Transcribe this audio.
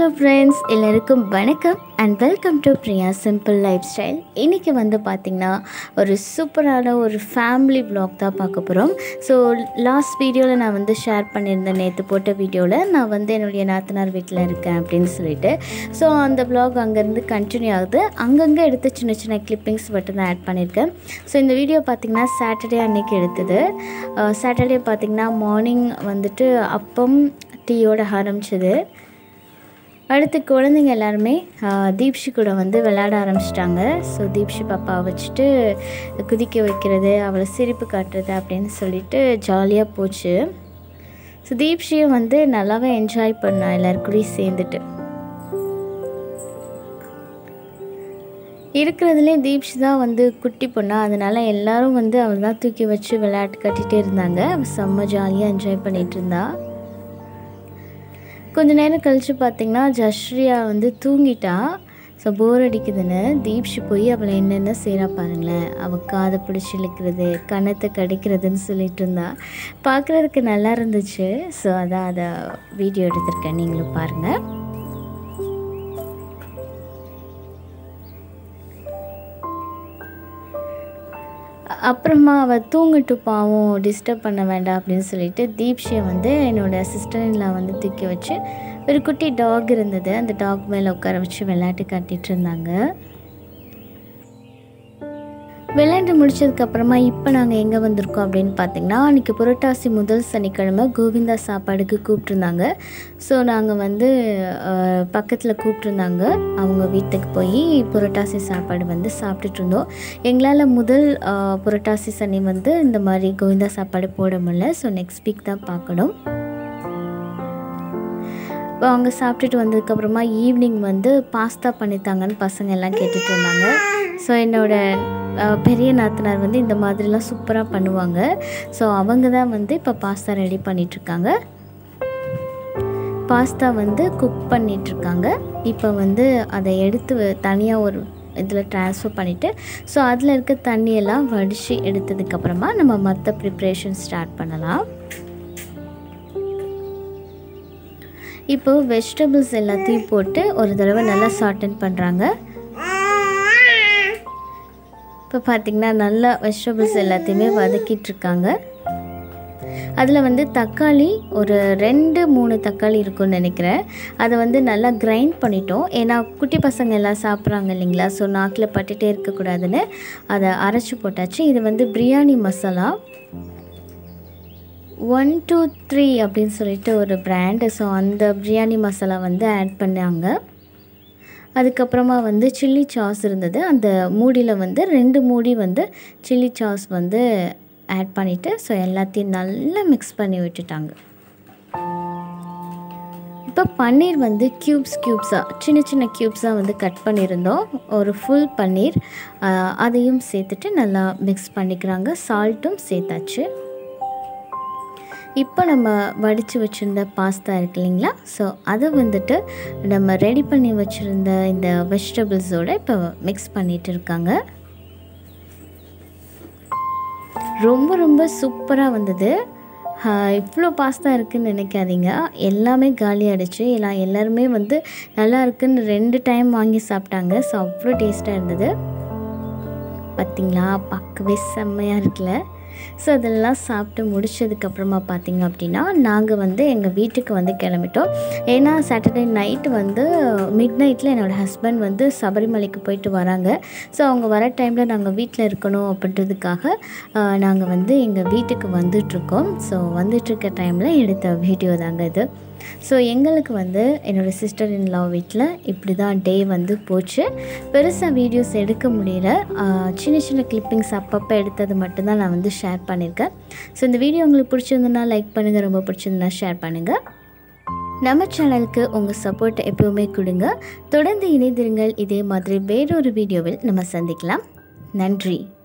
friends எல்லாருக்கும் வணக்கம் and welcome to Priya simple lifestyle இன்றைக்கி வந்து பார்த்திங்கன்னா ஒரு சூப்பரான ஒரு ஃபேமிலி vlog தான் பார்க்க போகிறோம் ஸோ லாஸ்ட் வீடியோவில் நான் வந்து ஷேர் பண்ணியிருந்தேன் நேற்று போட்ட வீடியோவில் நான் வந்து என்னுடைய நாத்தனார் வீட்டில் இருக்கேன் அப்படின்னு சொல்லிட்டு ஸோ அந்த vlog அங்கேருந்து கண்டினியூ ஆகுது அங்கங்கே எடுத்த சின்ன சின்ன கிளிப்பிங்ஸ் மட்டும் தான் ஆட் பண்ணியிருக்கேன் ஸோ இந்த வீடியோ பார்த்திங்கன்னா சாட்டர்டே அன்னைக்கு எடுத்தது சாட்டர்டே பார்த்திங்கன்னா மார்னிங் வந்துட்டு அப்பம் டீயோட ஆரம்பிச்சது அடுத்து குழந்தைங்க எல்லாருமே ஆஹ், தீப்ஷி கூட வந்து விளையாட ஆரம்பிச்சிட்டாங்க ஸோ தீப்ஷி பாப்பாவை வச்சுட்டு குதிக்க வைக்கிறது அவளை சிரிப்பு காட்டுறது அப்படின்னு சொல்லிட்டு ஜாலியாக போச்சு ஸோ தீப்ஷியும் வந்து நல்லாவே என்ஜாய் பண்ணா எல்லாரு கூடயும் சேர்ந்துட்டு இருக்கிறதுலே தீப்ஷி தான் வந்து குட்டி பொண்ணா அதனால எல்லாரும் வந்து அவள் தான் தூக்கி வச்சு விளையாட்டு கட்டிகிட்டே இருந்தாங்க அவள் செம்ம ஜாலியாக என்ஜாய் பண்ணிகிட்டு இருந்தா கொஞ்ச நேரம் கழித்து பார்த்தீங்கன்னா ஜஸ்ரியா வந்து தூங்கிட்டா ஸோ போர் அடிக்குதுன்னு தீப்ஷி போய் அவளை என்னென்ன செய்கிறா பாருங்களேன் அவள் காதை பிடிச்சி இழுக்கிறது கன்னத்தை கடிக்கிறதுன்னு சொல்லிட்டு இருந்தா பார்க்குறதுக்கு நல்லா இருந்துச்சு ஸோ அதான் அதை வீடியோ எடுத்திருக்கேன் நீங்களும் பாருங்கள் அப்புறமா அவள் தூங்கிட்டு பாவம் டிஸ்டர்ப் பண்ண வேண்டாம் அப்படின்னு சொல்லிட்டு தீப்ஷியை வந்து என்னோடய சிஸ்டர்லாம் வந்து தூக்கி வச்சு ஒரு குட்டி டாக் இருந்தது அந்த டாக் மேலே உட்கார வச்சு விளையாட்டு காட்டிகிட்டு இருந்தாங்க விளையாண்டு முடிச்சதுக்கப்புறமா இப்போ நாங்கள் எங்கே வந்திருக்கோம் அப்படின்னு பார்த்தீங்கன்னா அன்றைக்கி புரட்டாசி முதல் சனிக்கிழமை கோவிந்தா சாப்பாடுக்கு கூப்பிட்ருந்தாங்க ஸோ நாங்கள் வந்து பக்கத்தில் கூப்பிட்ருந்தாங்க அவங்க வீட்டுக்கு போய் புரட்டாசி சாப்பாடு வந்து சாப்பிட்டுட்டு இருந்தோம் எங்களால் முதல் அஹ், புரட்டாசி சனி வந்து இந்த மாதிரி கோவிந்தா சாப்பாடு போட முடியல ஸோ நெக்ஸ்ட் வீக் தான் பார்க்கணும் இப்போ அவங்க சாப்பிட்டுட்டு வந்ததுக்கப்புறமா ஈவினிங் வந்து பாஸ்தா பண்ணித்தாங்கன்னு பசங்க எல்லாம் கேட்டுட்டு இருந்தாங்க ஸோ என்னோட அஹ், பெரிய நாத்தனார் வந்து இந்த மாதிரிலாம் சூப்பராக பண்ணுவாங்க ஸோ அவங்க தான் வந்து இப்போ பாஸ்தா ரெடி பண்ணிகிட்ருக்காங்க பாஸ்தா வந்து குக் பண்ணிகிட்ருக்காங்க இப்போ வந்து அதை எடுத்து தனியாக ஒரு இதில் ட்ரான்ஸ்ஃபர் பண்ணிவிட்டு ஸோ அதில் இருக்க தண்ணியெல்லாம் வடித்து எடுத்ததுக்கப்புறமா நம்ம மற்ற ப்ரிப்ரேஷன் ஸ்டார்ட் பண்ணலாம் இப்போ வெஜிடபிள்ஸ் எல்லாத்தையும் போட்டு ஒரு தடவை நல்லா சாட்டன் பண்ணுறாங்க இப்போ பார்த்திங்கன்னா நல்லா வெஜிடபிள்ஸ் எல்லாத்தையுமே வதக்கிட்டு இருக்காங்க அதில் வந்து தக்காளி ஒரு ரெண்டு மூணு தக்காளி இருக்கும்னு நினைக்கிறேன் அதை வந்து நல்லா கிரைண்ட் பண்ணிட்டோம் ஏன்னா குட்டி பசங்க எல்லாம் சாப்பிட்றாங்க இல்லைங்களா ஸோ நாக்கில் பட்டுட்டே இருக்கக்கூடாதுன்னு அதை அரைச்சி போட்டாச்சு இது வந்து biryani masala one two three அப்படின்னு சொல்லிட்டு ஒரு பிராண்டு ஸோ அந்த பிரியாணி மசாலா வந்து ஆட் பண்ணாங்க அதுக்கப்புறமா வந்து சில்லி சாஸ் இருந்தது அந்த மூடியில் வந்து ரெண்டு மூடி வந்து சில்லி சாஸ் வந்து ஆட் பண்ணிவிட்டு ஸோ எல்லாத்தையும் நல்லா மிக்ஸ் பண்ணி விட்டுட்டாங்க இப்போ பன்னீர் வந்து க்யூப்ஸ் க்யூப்ஸாக சின்ன சின்ன க்யூப்ஸாக வந்து கட் பண்ணியிருந்தோம் ஒரு ஃபுல் பன்னீர் ஆஹ், அதையும் சேர்த்துட்டு நல்லா மிக்ஸ் பண்ணிக்கிறாங்க சால்ட்டும் சேர்த்தாச்சு இப்போ நம்ம வடித்து வச்சுருந்த பாஸ்தா இருக்கு இல்லைங்களா ஸோ அதை வந்துட்டு நம்ம ரெடி பண்ணி வச்சுருந்த இந்த வெஜிடபிள்ஸோடு இப்போ மிக்ஸ் பண்ணிட்டு இருக்காங்க ரொம்ப ரொம்ப சூப்பராக வந்தது ஆஹ் இவ்வளோ பாஸ்தா இருக்குன்னு நினைக்காதீங்க எல்லாமே காலி ஆகிடுச்சு எல்லாம் எல்லாருமே வந்து நல்லா இருக்குன்னு ரெண்டு டைம் வாங்கி சாப்பிட்டாங்க ஸோ அவ்வளோ டேஸ்ட்டாக இருந்தது பார்த்தீங்களா பார்க்கவே செம்மையாக இருக்குல்ல ஸோ அதெல்லாம் சாப்பிட்டு முடிச்சதுக்கப்புறமா பார்த்தீங்க அப்படின்னா நாங்கள் வந்து எங்கள் வீட்டுக்கு வந்து கிளம்பிட்டோம் ஏன்னா சாட்டர்டே நைட்டு வந்து மிட் நைட்டில் என்னோடய ஹஸ்பண்ட் வந்து சபரிமலைக்கு போயிட்டு வராங்க ஸோ அவங்க வர டைமில் நாங்கள் வீட்டில் இருக்கணும் அப்படின்றதுக்காக நாங்கள் வந்து எங்கள் வீட்டுக்கு வந்துட்ருக்கோம் ஸோ வந்துட்டுருக்க டைமில் எடுத்த வீடியோ தாங்க இது ஸோ எங்களுக்கு வந்து என்னோடய சிஸ்டர் இன் லவ் வீட்டில் இப்படி தான் டே வந்து போச்சு பெருசாக வீடியோஸ் எடுக்க முடியல ஆஹ் சின்ன சின்ன கிளிப்பிங்ஸ் அப்பப்போ எடுத்தது மட்டும்தான் நான் வந்து ஷேர் பண்ணியிருக்கேன் ஸோ இந்த வீடியோ உங்களுக்கு பிடிச்சிருந்ததுன்னா லைக் பண்ணுங்கள் ரொம்ப பிடிச்சிருந்தா ஷேர் பண்ணுங்கள் நம்ம சேனலுக்கு உங்கள் சப்போர்ட் எப்பவுமே கொடுங்க தொடர்ந்து இணைந்திருங்கள் இதே மாதிரி வேறொரு வீடியோவில் நம்ம சந்திக்கலாம் நன்றி